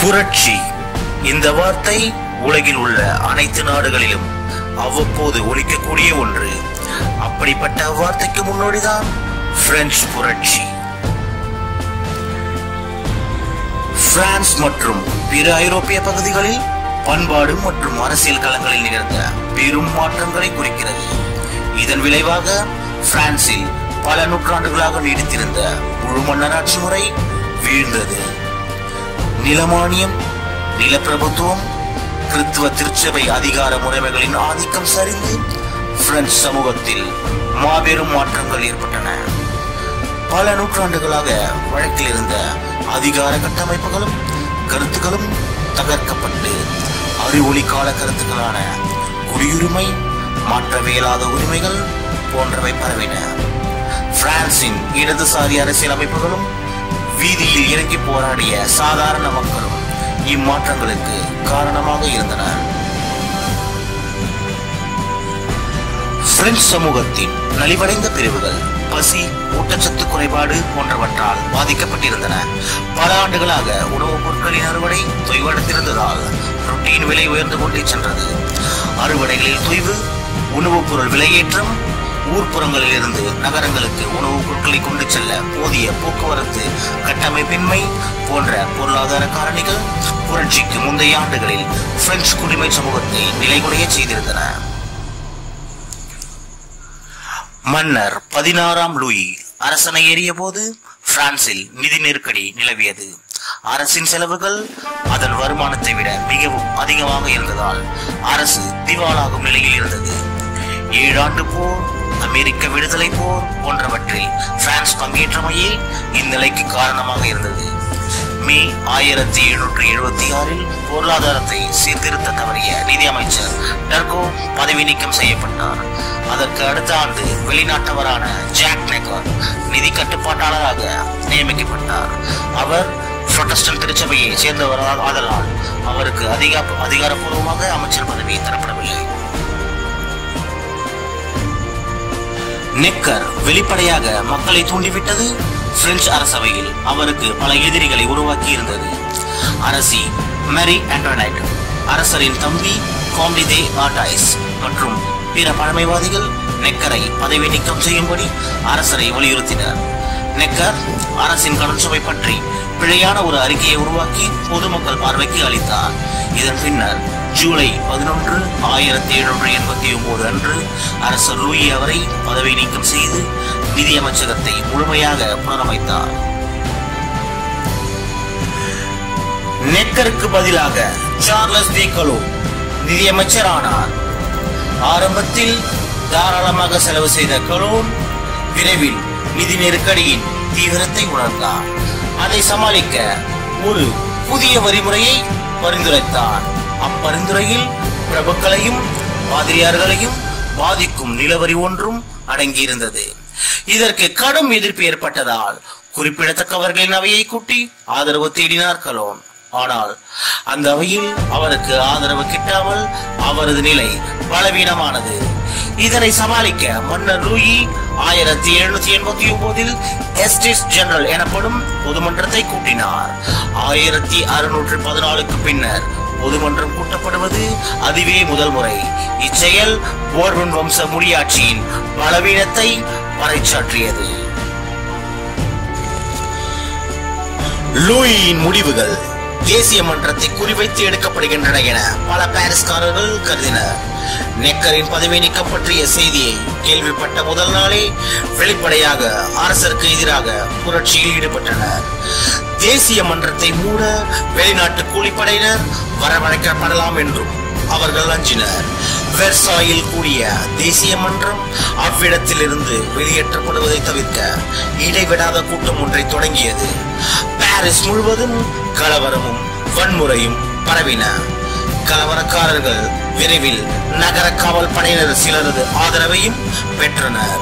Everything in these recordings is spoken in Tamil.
புரட்சி இந்த வார்த்தை உலகில் உள்ள அனைத்து நாடுகளிலும் அவ்வப்போது ஒலிக்கக்கூடிய ஒன்று அப்படிப்பட்ட வார்த்தைக்கு முன்னோடிதான் பிரெஞ்சு புரட்சி பிரான்ஸ் மற்றும் பிற ஐரோப்பிய பகுதிகளில் பண்பாடு மற்றும் அரசியல் களங்களில் நிகழ்ந்த பெரும் மாற்றங்களை குறிக்கிறது இதன் விளைவாக பிரான்சில் பல நூற்றாண்டுகளாக நீடித்திருந்த முழு மன்னராட்சி முறை வீழ்ந்தது நிலமானியம் நிலப்பிரபுத்துவம் கிறித்துவ திருச்சபை அதிகார முறைமைகளின் ஆதிக்கம் சரிந்து பிரெஞ்சு சமூகத்தில் மாபெரும் மாற்றங்கள் ஏற்பட்டன பல நூற்றாண்டுகளாக வழக்கில் இருந்த அதிகார கட்டமைப்புகளும் கருத்துக்களும் தகர்க்கப்பட்டு அறிவொளி கால கருத்துக்களான குடியுரிமை மாற்றவியலாத உரிமைகள் போன்றவை பரவின பிரான்சின் இடதுசாரி அரசியல் அமைப்புகளும் வீதியில் இறங்கி போராடிய சாதாரண மக்களும் இம்மாற்றங்களுக்கு காரணமாக இருந்தனர் பிரெஞ்சு சமூகத்தின் நலிவடைந்த பிரிவுகள் பசி ஊட்டச்சத்து குறைபாடு போன்றவற்றால் பாதிக்கப்பட்டிருந்தன பல ஆண்டுகளாக உணவுப் பொருட்களின் அறுவடை தொய்வடைந்திருந்ததால் ரொட்டியின் விலை உயர்ந்து கொண்டே சென்றது அறுவடைகளில் தொய்வு உணவுப் பொருள் விலையேற்றம் ஊர்ப்புறங்களில் இருந்து நகரங்களுக்கு உணவுப் பொருட்களை கொண்டு செல்ல போதிய போக்குவரத்து கட்டமைப்பின்மை போன்ற பொருளாதார காரணிகள் புரட்சிக்கு முந்தைய ஆண்டுகளில் பிரெஞ்சு குடிமை சமூகத்தை நிலைகுலைய செய்திருந்தன மன்னர் பதினாறாம் லூயி அரசனை ஏறிய போது பிரான்சில் நிதி நெருக்கடி நிலவியது அரசின் செலவுகள் அதன் வருமானத்தை விட மிகவும் அதிகமாக இருந்ததால் அரசு திவாலாகும் நிலையில் இருந்தது ஏழாண்டு போர் அமெரிக்க விடுதலை போர் போன்றவற்றில் பிரான்ஸ் பங்கேற்றமையே இந்நிலைக்கு காரணமாக இருந்தது மே ஆயிரத்தி எழுநூற்றி எழுபத்தி ஆறில் பொருளாதாரத்தை சீர்திருத்த தவறிய நிதியமைச்சர் டர்கோ பதவி நீக்கம் செய்யப்பட்டார் அதற்கு அடுத்த ஆண்டு வெளிநாட்டவரான ஜாக் நெக்கர் நிதி கட்டுப்பாட்டாளராக நியமிக்கப்பட்டார் அவர் புரொட்டஸ்டன்ட் திருச்சபையை சேர்ந்தவரால் ஆதலால் அவருக்கு அதிக அதிகாரப்பூர்வமாக அமைச்சர் பதவி தரப்படவில்லை நெக்கர் வெளிப்படையாக மக்களை தூண்டிவிட்டது பிரெஞ்சு அரசவையில் அவருக்கு பல எதிரிகளை உருவாக்கி இருந்தது அரசி மேரி ஆண்டோனைட் அரசரின் தம்பி காம்டிதே ஆர்டைஸ் மற்றும் பிற பழமைவாதிகள் நெக்கரை பதவி நீக்கம் செய்யும்படி அரசரை வலியுறுத்தினர் நெக்கர் அரசின் கடன் சுமை பற்றி பிழையான ஒரு அறிக்கையை உருவாக்கி பொதுமக்கள் பார்வைக்கு அளித்தார் இதன் பின்னர் ஜூலை பதினொன்று ஆயிரத்தி எழுநூற்றி எண்பத்தி ஒன்பது அன்று அரசர் லூயி அவரை பதவி நீக்கம் செய்து நிதியமைச்சகத்தை முழுமையாக புனரமைத்தார் நெக்கருக்கு பதிலாக சார்லஸ் தேக்கலோ நிதியமைச்சர் ஆனார் ஆரம்பத்தில் தாராளமாக செலவு செய்த கலோன் விரைவில் நிதி நெருக்கடியின் தீவிரத்தை உணர்ந்தார் அதை சமாளிக்க ஒரு புதிய வரிமுறையை பரிந்துரைத்தார் அப்பரிந்துரையில் பிரபுக்களையும் பாதிரியார்களையும் பாதிக்கும் நிலவரி ஒன்றும் அடங்கியிருந்தது இதற்கு கடும் எதிர்ப்பு ஏற்பட்டதால் குறிப்பிடத்தக்கவர்களின் அவையை கூட்டி ஆதரவு தேடினார் கலோன் ஆனால் அந்த அவையில் அவருக்கு ஆதரவு கிட்டாமல் அவரது நிலை பலவீனமானது இதனை சமாளிக்க மன்னர் லூயி ஆயிரத்தி எழுநூத்தி எண்பத்தி ஒன்பதில் எஸ்டிஸ் ஜெனரல் எனப்படும் பொதுமன்றத்தை கூட்டினார் ஆயிரத்தி அறுநூற்று பதினாலுக்கு பின்னர் பொதுமன்றம் கூட்டப்படுவது அதுவே முதல் முறை இச்செயல் போர்வன் வம்ச முடியாட்சியின் பலவீனத்தை பறைச்சாற்றியது லூயியின் முடிவுகள் தேசிய மன்றத்தை குறிவைத்து எடுக்கப்படுகின்றன என பல பாரிஸ்காரர்கள் கருதினர் நெக்கரின் பதவி நீக்கம் பற்றிய செய்தியை கேள்விப்பட்ட முதல் நாளே வெளிப்படையாக அரசருக்கு எதிராக புரட்சியில் ஈடுபட்டனர் தேசிய மன்றத்தை மூட வெளிநாட்டு கூலிப்படையினர் வரவழைக்கப்படலாம் என்றும் அவர்கள் அஞ்சினர் வெர்சாயில் கூடிய தேசிய மன்றம் அவ்விடத்திலிருந்து வெளியேற்றப்படுவதை தவிர்க்க இடைவிடாத கூட்டம் ஒன்றை தொடங்கியது பாரிஸ் முழுவதும் கலவரமும் வன்முறையும் பரவின கலவரக்காரர்கள் விரைவில் நகர காவல் படையினர் சிலரது ஆதரவையும் பெற்றனர்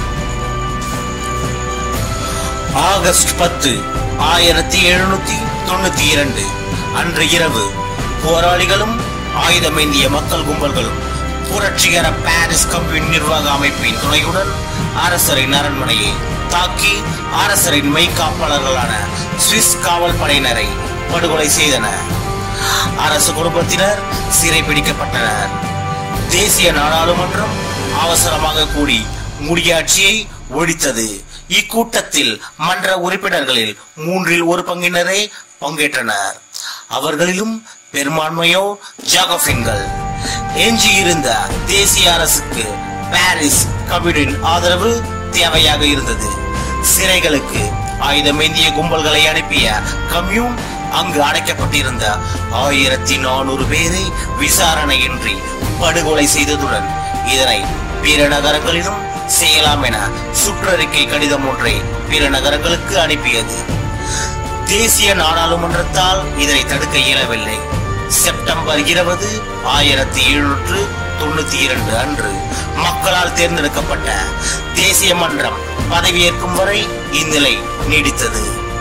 ஆகஸ்ட் பத்து ஆயிரத்தி எழுநூத்தி தொண்ணூத்தி இரண்டு அன்று இரவு போராளிகளும் ஆயுதமேந்திய மக்கள் கும்பல்களும் புரட்சிகர பாரிஸ் கம்யூன் நிர்வாக அமைப்பின் துணையுடன் அரசரின் அரண்மனையை தாக்கி அரசரின் மெய்காப்பாளர்களான சுவிஸ் காவல் படையினரை படுகொலை செய்தன அரசு குடும்பத்தினர் சிறைபிடிக்கப்பட்டனர் தேசிய நாடாளுமன்றம் அவசரமாக கூடி முடியாட்சியை ஒழித்தது இக்கூட்டத்தில் மன்ற உறுப்பினர்களில் மூன்றில் ஒரு பங்கினரே பங்கேற்றனர் அவர்களிலும் பெரும்பான்மையோ ஜாகபின்கள் எஞ்சியிருந்த தேசிய அரசுக்கு பாரிஸ் கம்யூனின் ஆதரவு தேவையாக இருந்தது சிறைகளுக்கு ஆயுதமேந்திய கும்பல்களை அனுப்பிய கம்யூன் அங்கு அடைக்கப்பட்டிருந்த ஆயிரத்தி நானூறு பேரை விசாரணையின்றி படுகொலை செய்ததுடன் இதனை பிற நகரங்களிலும் செய்யலாம் என சுற்றறிக்கை கடிதம் ஒன்றை பிற நகரங்களுக்கு அனுப்பியது தேசிய நாடாளுமன்றத்தால் இதனை தடுக்க இயலவில்லை செப்டம்பர் இருபது ஆயிரத்தி எழுநூற்று தொண்ணூத்தி இரண்டு அன்று மக்களால் தேர்ந்தெடுக்கப்பட்ட தேசிய மன்றம் பதவியேற்கும் வரை இந்நிலை நீடித்தது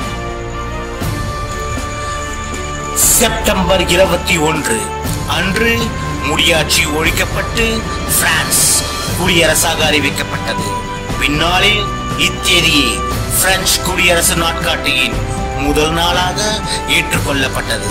செப்டம்பர் இருபத்தி ஒன்று அன்று முடியாட்சி ஒழிக்கப்பட்டு பிரான்ஸ் குடியரசாக அறிவிக்கப்பட்டது பின்னாளில் இத்தேதியே பிரெஞ்சு குடியரசு நாட்காட்டியின் முதல் நாளாக ஏற்றுக்கொள்ளப்பட்டது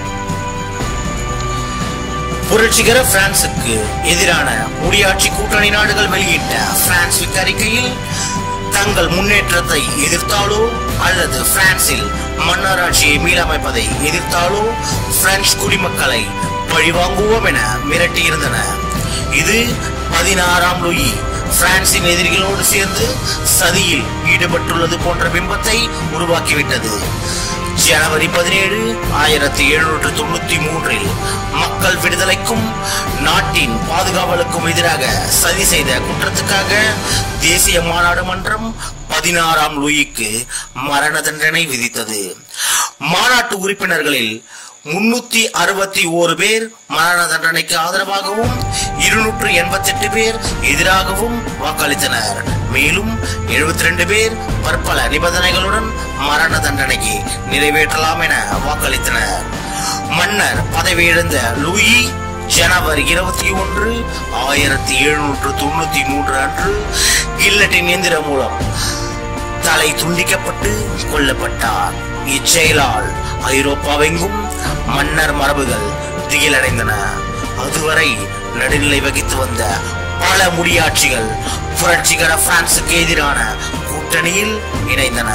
புரட்சிகர பிரான்சுக்கு எதிரான முடியாட்சி கூட்டணி நாடுகள் வெளியிட்ட பிரான்ஸ் அறிக்கையில் தங்கள் முன்னேற்றத்தை எதிர்த்தாலோ அல்லது பிரான்சில் மன்னராட்சியை மீளமைப்பதை எதிர்த்தாலோ பிரெஞ்சு குடிமக்களை பழிவாங்குவோம் என மிரட்டியிருந்தன இது பதினாறாம் லூயி பிரான்சின் எதிரிகளோடு சேர்ந்து சதியில் ஈடுபட்டுள்ளது போன்ற பிம்பத்தை உருவாக்கிவிட்டது ஜனவரி பதினேழு ஆயிரத்தி எழுநூற்று தொண்ணூத்தி மூன்றில் மக்கள் விடுதலைக்கும் நாட்டின் பாதுகாவலுக்கும் எதிராக சதி செய்த குற்றத்துக்காக தேசிய மாநாடு மன்றம் பதினாறாம் லூயிக்கு மரண தண்டனை விதித்தது மாநாட்டு உறுப்பினர்களில் முன்னூத்தி அறுபத்தி ஓரு பேர் மரண தண்டனைக்கு ஆதரவாகவும் இருநூற்று எண்பத்தி எட்டு பேர் எதிராகவும் வாக்களித்தனர் மேலும் எழுபத்தி ரெண்டு பேர் பற்பல நிபந்தனைகளுடன் மரண தண்டனையை நிறைவேற்றலாம் என வாக்களித்தனர் மன்னர் பதவியிழந்த லூயி ஜனவரி இருபத்தி ஒன்று ஆயிரத்தி எழுநூற்று தொண்ணூத்தி மூன்று அன்று கில்லட்டின் எந்திரம் மூலம் தலை துண்டிக்கப்பட்டு கொல்லப்பட்டார் இச்செயலால் ஐரோப்பாவெங்கும் மன்னர் மரபுகள் திகிலடைந்தன அதுவரை நடுநிலை வகித்து வந்த பல முடியாட்சிகள் புரட்சிகர பிரான்சுக்கு எதிரான கூட்டணியில் இணைந்தன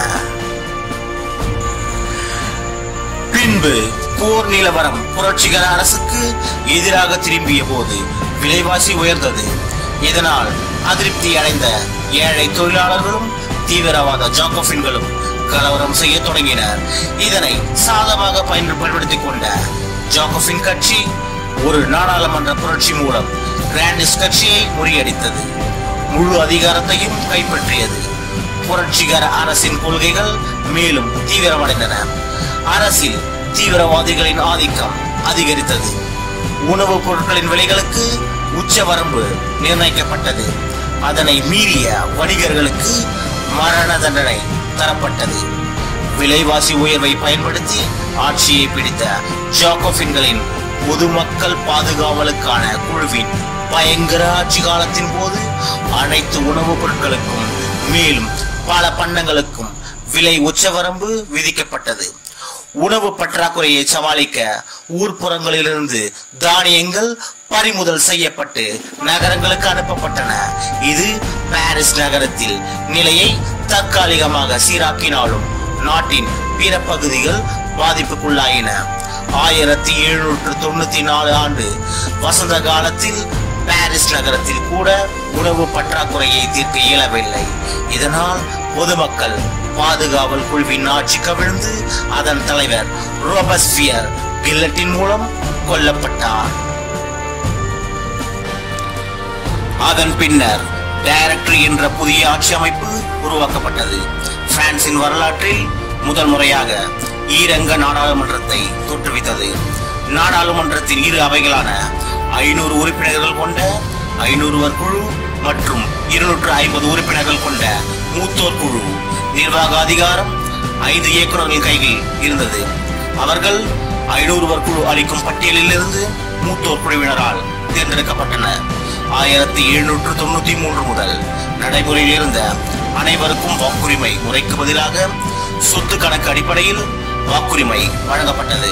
பின்பு போர் நிலவரம் புரட்சிகர அரசுக்கு எதிராக திரும்பிய போது விலைவாசி உயர்ந்தது இதனால் அதிருப்தி அடைந்த ஏழை தொழிலாளர்களும் தீவிரவாத ஜாக்கோபின்களும் கலவரம் செய்ய தொடங்கினர் இதனை சாதமாக பயன் பயன்படுத்திக் கொண்ட ஜாக்கோபின் கட்சி ஒரு நாடாளுமன்ற புரட்சி மூலம் கிராண்டிஸ் கட்சியை முறியடித்தது முழு அதிகாரத்தையும் கைப்பற்றியது புரட்சிகர அரசின் கொள்கைகள் மேலும் தீவிரமடைந்தன அரசில் தீவிரவாதிகளின் ஆதிக்கம் அதிகரித்தது உணவுப் பொருட்களின் விலைகளுக்கு உச்சவரம்பு நிர்ணயிக்கப்பட்டது அதனை மீறிய வணிகர்களுக்கு மரண தண்டனை தரப்பட்டது விலைவாசி உயர்வை பயன்படுத்தி ஆட்சியை பிடித்த ஜாக்கோபின்களின் பொதுமக்கள் பாதுகாவலுக்கான குழுவின் பயங்கர ஆட்சி காலத்தின் போது அனைத்து உணவுப் பொருட்களுக்கும் மேலும் பல பண்டங்களுக்கும் விலை உச்சவரம்பு விதிக்கப்பட்டது உணவு பற்றாக்குறையை சமாளிக்க ஊர்ப்புறங்களிலிருந்து தானியங்கள் பறிமுதல் செய்யப்பட்டு நகரங்களுக்கு அனுப்பப்பட்டன இது பாரிஸ் நகரத்தில் நிலையை தற்காலிகமாக சீராக்கினாலும் நாட்டின் பிற பகுதிகள் பாதிப்புக்குள்ளாயின ஆயிரத்தி எழுநூற்று தொண்ணூத்தி நாலு ஆண்டு வசந்த காலத்தில் பாரிஸ் நகரத்தில் கூட உணவு பற்றாக்குறையை தீர்க்க இயலவில்லை இதனால் பொதுமக்கள் பாதுகாவல் குழுவின் ஆட்சி கவிழ்ந்து அதன் தலைவர் ரோபஸ்பியர் கில்லட்டின் மூலம் கொல்லப்பட்டார் அதன் பின்னர் டைரக்டரி என்ற புதிய ஆட்சி அமைப்பு உருவாக்கப்பட்டது பிரான்சின் வரலாற்றில் முதல் முறையாக ஈரங்க நாடாளுமன்றத்தை தோற்றுவித்தது நாடாளுமன்றத்தின் இரு அவைகளான ஐநூறு உறுப்பினர்கள் கொண்ட ஐநூறுவர் குழு மற்றும் இருநூற்று ஐம்பது உறுப்பினர்கள் கொண்ட மூத்தோர் குழு நிர்வாக அதிகாரம் ஐந்து இயக்குநர்கள் கையில் இருந்தது அவர்கள் ஐநூறுவர் குழு அளிக்கும் பட்டியலில் இருந்து மூத்தோர் குழுவினரால் தேர்ந்தெடுக்கப்பட்டனர் ஆயிரத்தி எழுநூற்று தொண்ணூத்தி மூன்று முதல் நடைமுறையில் இருந்த அனைவருக்கும் வாக்குரிமை முறைக்கு பதிலாக சொத்து கணக்கு அடிப்படையில் வாக்குரிமை வழங்கப்பட்டது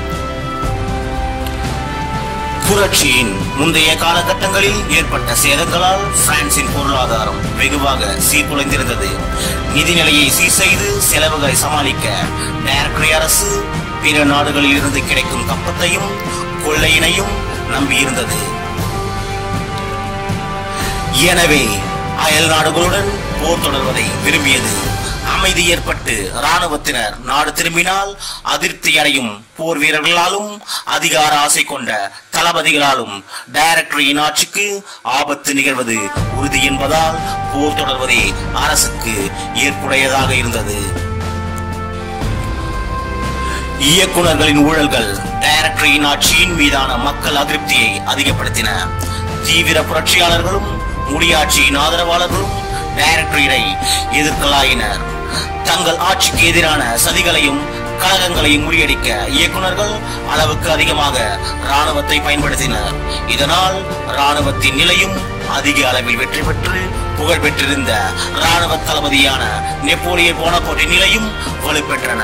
புரட்சியின் முந்தைய காலகட்டங்களில் ஏற்பட்ட சேதங்களால் பிரான்சின் பொருளாதாரம் வெகுவாக சீர்குலைந்திருந்தது நிதிநிலையை சீர் செய்து செலவுகளை சமாளிக்க டைரக்டரி அரசு பிற நாடுகளில் இருந்து கிடைக்கும் கப்பத்தையும் கொள்ளையினையும் நம்பியிருந்தது எனவே அயல் நாடுகளுடன் போர் தொடர்வதை விரும்பியது அமைதி ஏற்பட்டு ராணுவத்தினர் நாடு திரும்பினால் அதிருப்தி அடையும் போர் வீரர்களாலும் அதிகார ஆசை கொண்ட தளபதிகளாலும் டைரக்டரியின் ஆட்சிக்கு ஆபத்து நிகழ்வது உறுதி என்பதால் போர் தொடர்வதே அரசுக்கு ஏற்புடையதாக இருந்தது இயக்குனர்களின் ஊழல்கள் டைரக்டரியின் ஆட்சியின் மீதான மக்கள் அதிருப்தியை அதிகப்படுத்தின தீவிர புரட்சியாளர்களும் முடியாட்சியின் ஆதரவாளர்களும் டைரக்டரியை எதிர்க்கலாயினர் தங்கள் ஆட்சிக்கு எதிரான சதிகளையும் கழகங்களையும் முறியடிக்க இயக்குனர்கள் அளவுக்கு அதிகமாக ராணுவத்தை பயன்படுத்தினர் இதனால் ராணுவத்தின் நிலையும் அதிக அளவில் வெற்றி பெற்று புகழ் பெற்றிருந்த ராணுவ தளபதியான நெப்போலியன் போனபோட்டின் நிலையும் வலுப்பெற்றன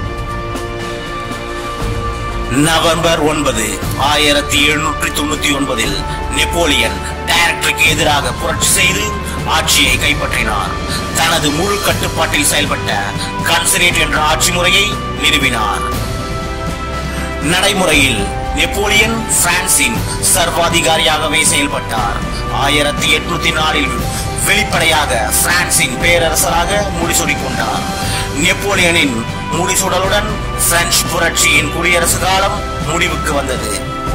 நவம்பர் ஒன்பது ஆயிரத்தி எழுநூற்றி தொண்ணூத்தி ஒன்பதில் நெப்போலியன் டைரக்டருக்கு எதிராக புரட்சி செய்து ஆட்சியை கைப்பற்றினார் தனது முழு கட்டுப்பாட்டில் செயல்பட்ட கன்சரேட் என்ற ஆட்சி முறையை நிறுவினார் நடைமுறையில் நெப்போலியன் பிரான்சின் சர்வாதிகாரியாகவே செயல்பட்டார் ஆயிரத்தி எட்நூத்தி நாலில் வெளிப்படையாக பிரான்சின் பேரரசராக முடிசூடிக் கொண்டார் நெப்போலியனின் முடிசூடலுடன் பிரெஞ்சு புரட்சியின் குடியரசு காலம் முடிவுக்கு வந்தது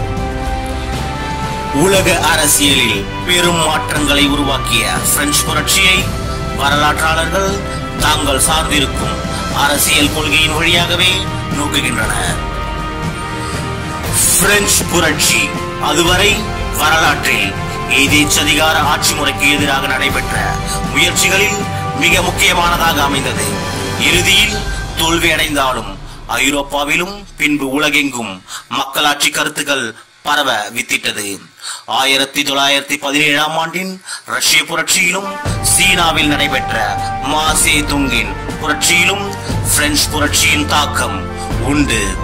உலக அரசியலில் பெரும் மாற்றங்களை உருவாக்கிய பிரெஞ்சு புரட்சியை வரலாற்றாளர்கள் தாங்கள் சார்ந்திருக்கும் அரசியல் கொள்கையின் வழியாகவே நோக்குகின்றனர் பிரெஞ்சு புரட்சி அதுவரை வரலாற்றில் எதேச்சதிகார ஆட்சி முறைக்கு எதிராக நடைபெற்ற முயற்சிகளில் மிக முக்கியமானதாக அமைந்தது இறுதியில் தோல்வி அடைந்தாலும் ஐரோப்பாவிலும் பின்பு உலகெங்கும் மக்களாட்சி கருத்துக்கள் பரவ வித்திட்டது ஆயிரத்தி தொள்ளாயிரத்தி பதினேழாம் ஆண்டின் ரஷ்ய புரட்சியிலும் சீனாவில் நடைபெற்ற மாசே துங்கின் புரட்சியிலும் பிரெஞ்சு புரட்சியின் தாக்கம் உண்டு